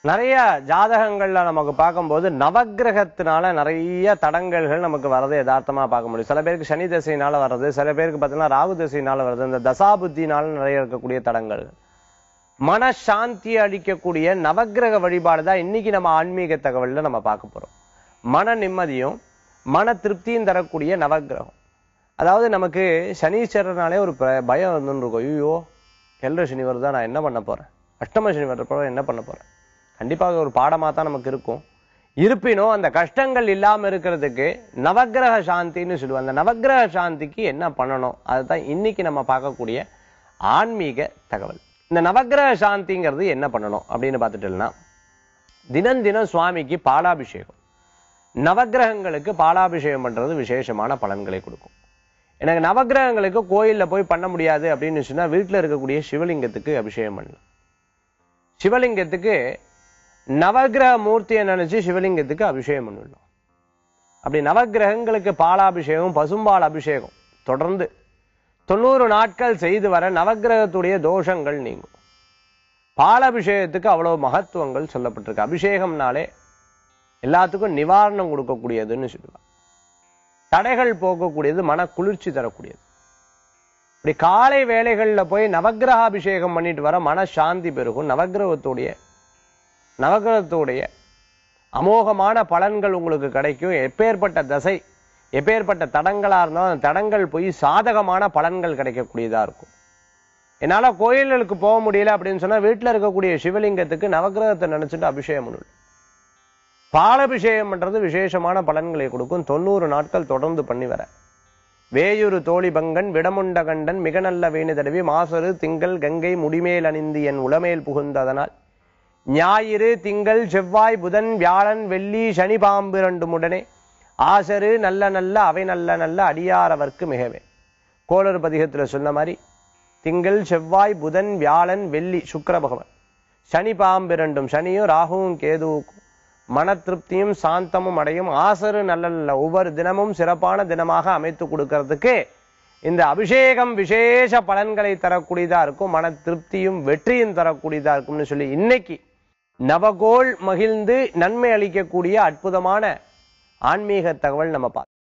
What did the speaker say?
நிறைய ஜாதகங்கள்ல நமக்கு பார்க்கும்போது நவக்கிரகத்தினால நிறைய தடங்கல்கள் நமக்கு வரது யதார்த்தமா பார்க்க முடியும் சில பேருக்கு சனி தசையினால வர்றது சில பேருக்கு பார்த்தீங்கன்னா ராகு தசையினால வருது இந்த தசாபுத்தினால நிறைய இருக்கக்கூடிய தடங்கல்கள் மனசாந்தி அளிக்கக்கூடிய நவக்கிரக வழிபாடு தான் இன்னைக்கு நம்ம ஆன்மீக தகவல்ல நம்ம பார்க்க போறோம் மன நிம்மதியும் மன திருப்தியும் தரக்கூடிய நவக்கிரகம் அதாவது நமக்கு சனீஸ்வரனாலே ஒரு ப- பயம் வந்துன்னு இருக்கும் ஐயோ எல்ற சனி வருதா நான் என்ன பண்ண போறேன் அஷ்டம சனி வர்றப்போ என்ன பண்ண போறேன் கண்டிப்பாக ஒரு பாடமா தான் நமக்கு இருக்கும் இருப்பினும் அந்த கஷ்டங்கள் இல்லாம இருக்கிறதுக்கு நவக்கிரக சாந்தின்னு சொல்லுவோம் அந்த நவக்கிரக சாந்திக்கு என்ன பண்ணணும் அதுதான் இன்னைக்கு நம்ம பார்க்கக்கூடிய ஆன்மீக தகவல் இந்த நவக்கிரக சாந்திங்கிறது என்ன பண்ணணும் அப்படின்னு பார்த்துட்டோம்னா தினம் தினம் சுவாமிக்கு பாலாபிஷேகம் நவக்கிரகங்களுக்கு பாலாபிஷேகம் பண்றது விசேஷமான பலன்களை கொடுக்கும் எனக்கு நவக்கிரகங்களுக்கு கோயில்ல போய் பண்ண முடியாது அப்படின்னு சொன்னா வீட்டுல இருக்கக்கூடிய சிவலிங்கத்துக்கு அபிஷேகம் பண்ணலாம் சிவலிங்கத்துக்கு நவக்கிரக மூர்த்தியை நினைச்சு சிவலிங்கத்துக்கு அபிஷேகம் பண்ணிடலாம் அப்படி நவக்கிரகங்களுக்கு பாலாபிஷேகம் பசும்பால் அபிஷேகம் தொடர்ந்து தொண்ணூறு நாட்கள் செய்து வர நவக்கிரகத்துடைய தோஷங்கள் நீங்கும் பாலாபிஷேகத்துக்கு அவ்வளவு மகத்துவங்கள் சொல்லப்பட்டிருக்கு அபிஷேகம்னாலே எல்லாத்துக்கும் நிவாரணம் கொடுக்கக்கூடியதுன்னு சொல்லுவாங்க தடைகள் போக்கக்கூடியது மன குளிர்ச்சி தரக்கூடியது இப்படி காலை வேளைகள்ல போய் நவக்கிரக அபிஷேகம் பண்ணிட்டு வர மன சாந்தி பெருகும் நவக்கிரகத்துடைய நவக்கிரகத்துடைய அமோகமான பலன்கள் உங்களுக்கு கிடைக்கும் எப்பேற்பட்ட தசை எப்பேற்பட்ட தடங்களா இருந்தாலும் அந்த தடங்கள் போய் சாதகமான பலன்கள் கிடைக்கக்கூடியதா இருக்கும் என்னால கோயில்களுக்கு போக முடியல அப்படின்னு சொன்னா வீட்டுல இருக்கக்கூடிய சிவலிங்கத்துக்கு நவக்கிரகத்தை நினைச்சிட்டு அபிஷேகம் பண்ணணும் பாலபிஷேகம் பண்றது விசேஷமான பலன்களை கொடுக்கும் தொண்ணூறு நாட்கள் தொடர்ந்து பண்ணி வர வேயுரு தோழி பங்கன் விடமுண்ட கண்டன் மிக நல்ல வேணி தடவி மாசரு திங்கள் கங்கை முடிமேல் அணிந்து என் உளமேல் புகுந்ததனால் ஞாயிறு திங்கள் செவ்வாய் புதன் வியாழன் வெள்ளி சனி பாம்பு இரண்டும் உடனே ஆசரு நல்ல நல்ல அவை நல்ல நல்ல அடியாரவர்க்கு மிகவே கோளறு பதிகத்துல சொன்ன மாதிரி திங்கள் செவ்வாய் புதன் வியாழன் வெள்ளி சுக்கிர பகவான் சனி பாம்பு இரண்டும் சனியும் ராகுவும் கேதுவுக்கும் மன திருப்தியும் சாந்தமும் அடையும் ஆசரு நல்ல நல்ல ஒவ்வொரு தினமும் சிறப்பான தினமாக அமைத்து கொடுக்கறதுக்கு இந்த அபிஷேகம் விசேஷ பலன்களை தரக்கூடியதா இருக்கும் மன திருப்தியும் வெற்றியும் தரக்கூடியதா இருக்கும்னு சொல்லி இன்னைக்கு நவகோள் மகிழ்ந்து நன்மை அளிக்கக்கூடிய அற்புதமான ஆன்மீக தகவல் நம்ம பார்த்து